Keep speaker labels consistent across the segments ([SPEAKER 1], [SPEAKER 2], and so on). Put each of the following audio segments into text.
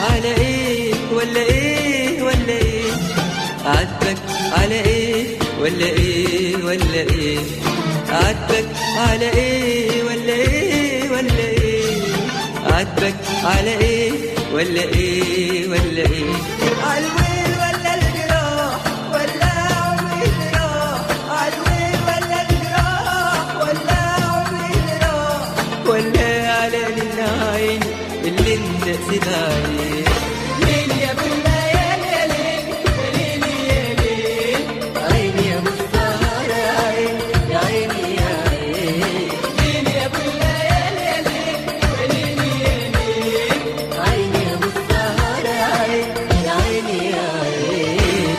[SPEAKER 1] على ايه ولا ايه ولا ايه عاتبك على ايه ولا ايه ولا ايه عاتبك على ايه ولا ايه ولا ايه عاتبك على ايه ولا ايه ولا ايه
[SPEAKER 2] عالويل ولا الجراح ولا عمري الجراح عالويل ولا الجراح ولا عمري الجراح
[SPEAKER 1] ولا على العين اللي انت نسيت عليه
[SPEAKER 2] ليل يا ابو الليالي يا ليل يا ليل يا ليل
[SPEAKER 1] عيني يا مختار يا عين يا عيني يا عين
[SPEAKER 2] ليل يا ابو الليالي يا ليل يا ليل يا ليل
[SPEAKER 1] عيني يا مختار يا عين يا عيني يا عين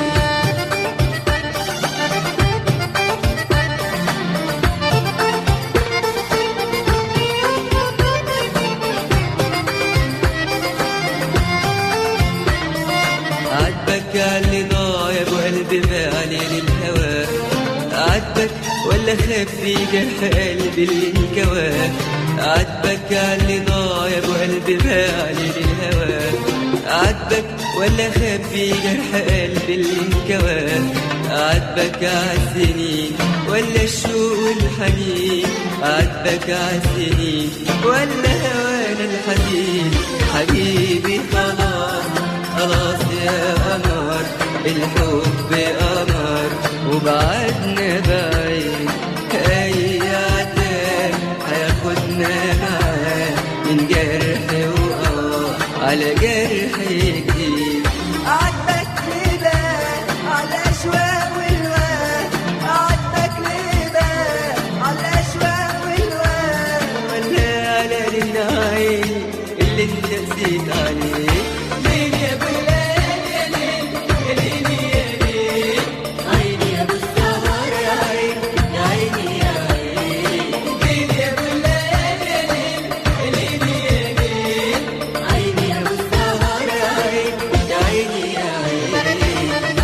[SPEAKER 1] عاتبك على اللي ضايع ابو قلبي بالي للهوى عاتبك ولا خفي جرح قلبي اللي انكوى عاتبك على اللي ضايع ابو قلبي بالي للهوى عاتبك ولا خفي جرح قلبي اللي انكوى عاتبك عالسنين ولا الشوق والحنين عاتبك عالسنين ولا هوانا الحزين حبيبي خلاص خلاص يا قمر الحب قمر وبعدنا بعيد اي عتاب هياخدنا معاه من جرح وقع على جرح جديد
[SPEAKER 2] عاتبك لبان على اشواق والوان عاتبك لبان على اشواق والوان
[SPEAKER 1] ولا على العين اللي انت نسيت عليه
[SPEAKER 2] ليل يا ابو الليالي يا ليل يا ليل يا ليل
[SPEAKER 1] عيني يا بالسهر يا عين يا عيني يا عين
[SPEAKER 2] ليل يا ابو الليالي يا ليل يا ليل يا ليل
[SPEAKER 1] عيني يا بالسهر يا عين يا عيني يا عين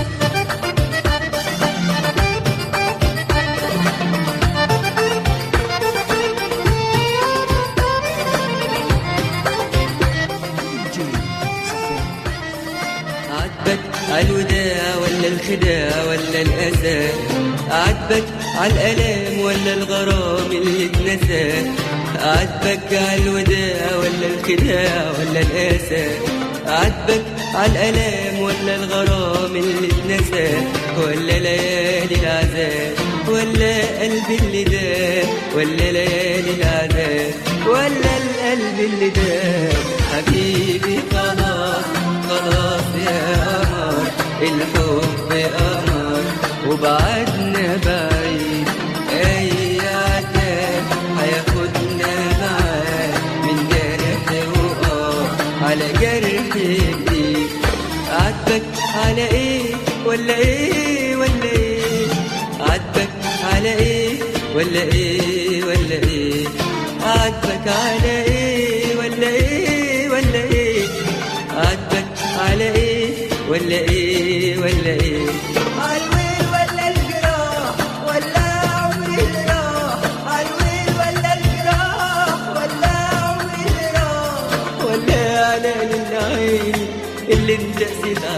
[SPEAKER 1] عاتبك عالوداع ولا الخداع ولا الأسى عاتبك عالألام ولا الغرام اللي اتنسى عاتبك عالوداع ولا الخداع ولا الأسى عاتبك عالألام ولا الغرام اللي اتنسى ولا ليالي العذاب ولا قلبي اللي داب ولا ليالي العذاب ولا القلب اللي داب حبيبي خلاص خلاص يا قمر الحب قمر وبعدنا بعيد اي عتاب هياخدنا معاه من جرح وقع على جرح جديد عاتبك على ايه ولا ايه ولا ايه عاتبك على ايه ولا ايه ولا ايه عاتبك على ايه ولا ايه ولا ايه عاتبك على ايه ولا ايه ولا ايه
[SPEAKER 2] عالويل ولا الجراح ولا عمري الجراح عالويل ولا الجراح ولا عمري الجراح
[SPEAKER 1] ولا على العين اللي انت نسيت